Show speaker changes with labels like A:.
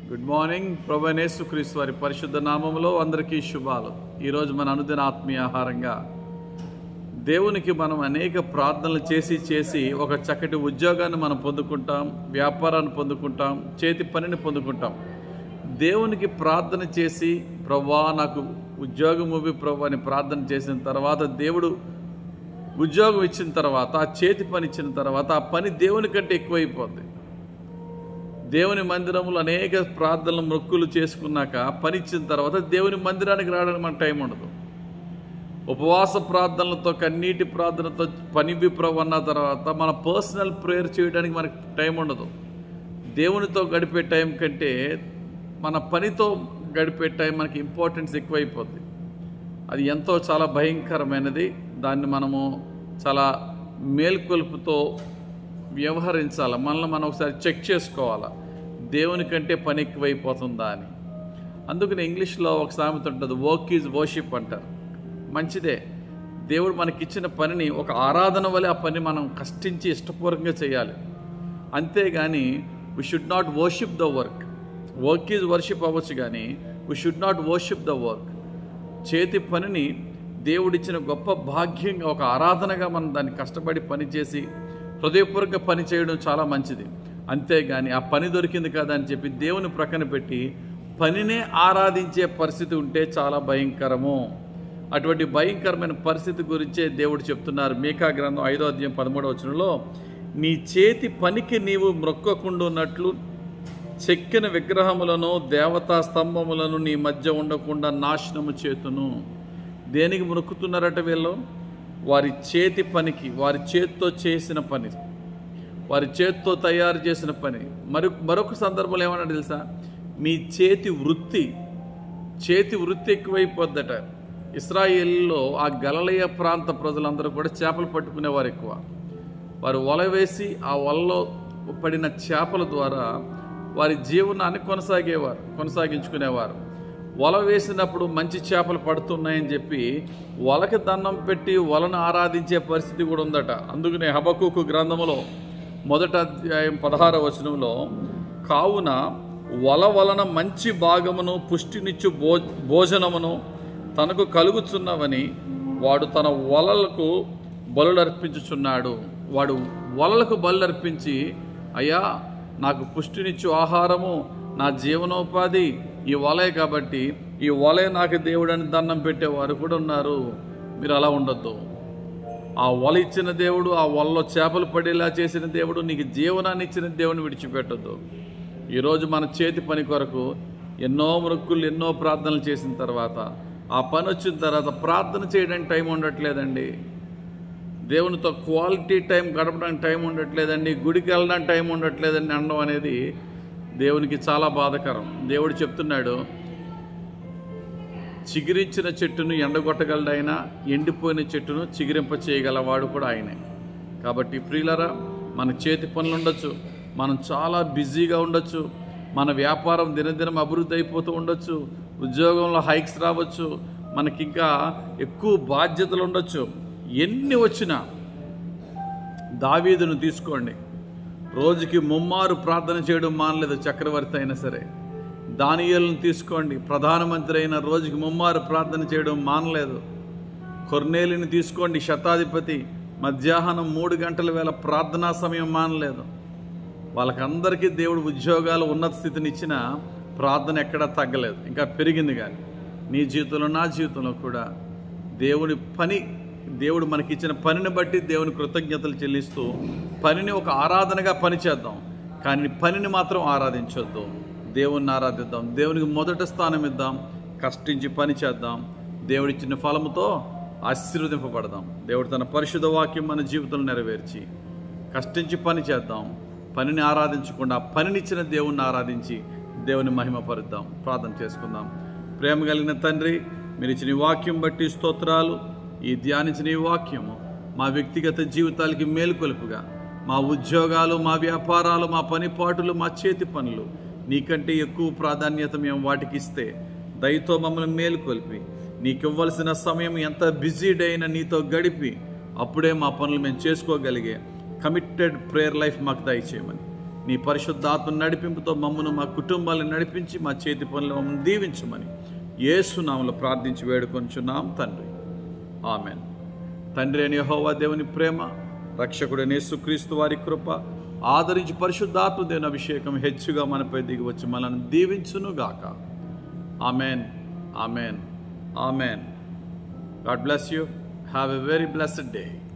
A: good morning ప్రభనేసు క్రీస్తు వారి పరిశుద్ధ నామములో అందరికీ శుభాలు ఈరోజు మన అనుదిన ఆత్మీయ ఆహారంగా దేవునికి మనం అనేక ప్రార్థనలు చేసి చేసి ఒక చక్కటి ఉద్యోగాన్ని మనం పొందుకుంటాం వ్యాపారాన్ని పొందుకుంటాం చేతి పనిని పొందుకుంటాం దేవునికి ప్రార్థన చేసి ప్రవ్వా నాకు ఉద్యోగం ఇవ్వి ప్రభు అని ప్రార్థన చేసిన తర్వాత దేవుడు ఉద్యోగం ఇచ్చిన తర్వాత ఆ చేతి పని ఇచ్చిన తర్వాత ఆ పని దేవుని కంటే ఎక్కువైపోద్ది దేవుని మందిరంలో అనేక ప్రార్థనలు మొక్కులు చేసుకున్నాక పని ఇచ్చిన తర్వాత దేవుని మందిరానికి రావడానికి మనకు టైం ఉండదు ఉపవాస ప్రార్థనలతో కన్నీటి ప్రార్థనతో పని విప్రవ్ అన్న తర్వాత మన పర్సనల్ ప్రేయర్ చేయడానికి మనకి టైం ఉండదు దేవునితో గడిపే టైం కంటే మన పనితో గడిపే టైం మనకి ఇంపార్టెన్స్ ఎక్కువైపోద్ది అది ఎంతో చాలా భయంకరమైనది దాన్ని మనము చాలా మేల్కొల్పుతో వ్యవహరించాలి మనల్ని మనం ఒకసారి చెక్ చేసుకోవాలా దేవుని కంటే పని ఎక్కువైపోతుందా అని అందుకని ఇంగ్లీష్లో ఒక సామెత ఉంటుంది వర్క్ ఈజ్ వర్షిప్ అంటారు మంచిదే దేవుడు మనకిచ్చిన పనిని ఒక ఆరాధన వలె ఆ పని మనం కష్టించి ఇష్టపూర్వకంగా చేయాలి అంతేగాని we should not worship the work work is worship అవ్వచ్చు కానీ we should not worship the work చేతి పనిని దేవుడిచ్చిన గొప్ప భాగ్యంగా ఒక ఆరాధనగా మనం దాన్ని కష్టపడి పని చేసి హృదయపూర్వక పని చేయడం చాలా మంచిది అంతేగాని ఆ పని దొరికింది కదా అని చెప్పి దేవుని ప్రక్కన పెట్టి పనినే ఆరాధించే పరిస్థితి ఉంటే చాలా భయంకరము అటువంటి భయంకరమైన పరిస్థితి గురించే దేవుడు చెప్తున్నారు మీకా గ్రంథం ఐదో అధ్యాయం పదమూడవ వచనంలో నీ చేతి పనికి నీవు మ్రొక్కకుండా ఉన్నట్లు చెక్కిన విగ్రహములను దేవతా స్తంభములను నీ మధ్య ఉండకుండా నాశనము చేతును దేనికి మొక్కుతున్నారట వీళ్ళు వారి చేతి పనికి వారి చేత్తో చేసిన పని వారి చేత్తో తయారు చేసిన పని మరి మరొక సందర్భంలో ఏమన్నా తెలుసా మీ చేతి వృత్తి చేతి వృత్తి ఎక్కువైపోద్దట ఇస్రాయేల్లో ఆ గలలయ ప్రాంత ప్రజలందరూ కూడా చేపలు పట్టుకునేవారు ఎక్కువ వారు వల వేసి ఆ వలలో పడిన చేపల ద్వారా వారి జీవనాన్ని కొనసాగేవారు కొనసాగించుకునేవారు వల వేసినప్పుడు మంచి చేపలు పడుతున్నాయని చెప్పి వలకి దండం పెట్టి వలను ఆరాధించే పరిస్థితి కూడా ఉందట అందుకనే హబకుకు గ్రంథములో మొదట అధ్యాయం పదహార వచనంలో కావున వల వలన మంచి భాగమును పుష్టినిచ్చు భో భోజనమును తనకు కలుగుచున్నవని వాడు తన వలలకు బలులర్పించుచున్నాడు వాడు వలలకు బలులర్పించి అయ్యా నాకు పుష్టినిచ్చు ఆహారము నా జీవనోపాధి ఈ వలే కాబట్టి ఈ వలే నాకు దేవుడని దండం పెట్టేవారు కూడా ఉన్నారు మీరు అలా ఉండొద్దు ఆ వల ఇచ్చిన దేవుడు ఆ వలలో చేపలు పడేలా చేసిన దేవుడు నీకు జీవనాన్ని ఇచ్చిన దేవుని విడిచిపెట్టద్దు ఈరోజు మన చేతి పని కొరకు ఎన్నో మృక్కులు ఎన్నో ప్రార్థనలు చేసిన తర్వాత ఆ పని వచ్చిన తర్వాత ప్రార్థన చేయడానికి టైం ఉండట్లేదండి దేవునితో క్వాలిటీ టైం గడపడానికి టైం ఉండట్లేదండి గుడికి వెళ్ళడానికి టైం ఉండట్లేదండి అనడం అనేది దేవునికి చాలా బాధకరం దేవుడు చెప్తున్నాడు చిగిరించిన చెట్టును ఎండగొట్టగలడైనా ఎండిపోయిన చెట్టును చిగిరింప చేయగలవాడు కూడా ఆయనే కాబట్టి ప్రియులరా మన చేతి పనులు ఉండొచ్చు మనం చాలా బిజీగా ఉండొచ్చు మన వ్యాపారం దినదినం అభివృద్ధి అయిపోతూ ఉండొచ్చు ఉద్యోగంలో హైక్స్ రావచ్చు మనకి ఇంకా ఎక్కువ బాధ్యతలు ఉండొచ్చు ఎన్ని వచ్చినా దావీదును తీసుకోండి రోజుకి ముమ్మారు ప్రార్థన చేయడం మానలేదు చక్రవర్తి అయినా సరే దానియేలను తీసుకోండి ప్రధానమంత్రి అయిన రోజుకి ముమ్మారు ప్రార్థన చేయడం మానలేదు కొర్నేలిని తీసుకోండి శతాధిపతి మధ్యాహ్నం మూడు గంటల వేళ ప్రార్థనా సమయం మానలేదు వాళ్ళకందరికీ దేవుడు ఉద్యోగాలు ఉన్నత స్థితిని ఇచ్చిన ప్రార్థన ఎక్కడా తగ్గలేదు ఇంకా పెరిగింది కానీ నీ జీవితంలో నా జీవితంలో కూడా దేవుని పని దేవుడు మనకిచ్చిన పనిని బట్టి దేవుని కృతజ్ఞతలు చెల్లిస్తూ పనిని ఒక ఆరాధనగా పని చేద్దాం కానీ పనిని మాత్రం ఆరాధించొద్దు దేవుణ్ణి ఆరాధిద్దాం దేవునికి మొదట స్థానం ఇద్దాం కష్టించి పని చేద్దాం దేవుడిచ్చిన ఫలముతో ఆశీర్వదింపబడదాం దేవుడు తన పరిశుద్ధ వాక్యం మన జీవితంలో నెరవేర్చి కష్టించి పని చేద్దాం పనిని ఆరాధించకుండా పనినిచ్చిన దేవుణ్ణి ఆరాధించి దేవుని మహిమపరుద్దాం ప్రార్థన చేసుకుందాం ప్రేమ కలిగిన తండ్రి మీరు ఇచ్చిన ఈ వాక్యం బట్టి స్తోత్రాలు ఈ ధ్యానించిన ఈ వాక్యము మా వ్యక్తిగత జీవితాలకి మేలుకొలుపుగా మా ఉద్యోగాలు మా వ్యాపారాలు మా పనిపాటులు మా చేతి పనులు నీకంటే ఎక్కువ ప్రాధాన్యత మేము వాటికి ఇస్తే దయతో మమ్మల్ని మేలుకొల్పి నీకు ఇవ్వాల్సిన సమయం ఎంత బిజీ డే అయినా నీతో గడిపి అప్పుడే మా పనులు మేము చేసుకోగలిగే కమిటెడ్ ప్రేయర్ లైఫ్ మాకు దయచేయమని నీ పరిశుద్ధాత్మ నడిపింపుతో మమ్మను మా కుటుంబాలను నడిపించి మా చేతి పనులు మమ్మల్ని దీవించమని ఏసునామలో ప్రార్థించి వేడుకొంచున్నాం తండ్రి ఆమెన్ తండ్రి అని యెహోవా దేవుని ప్రేమ రక్షకుడైన యేసుక్రీస్తు వారి కృప ఆదరించి పరిశుద్ధాత్మ దేవుని అభిషేకం హెచ్చుగా మనపై దిగి వచ్చి మనల్ని దీవించును గాక amen amen amen God bless you have a very blessed day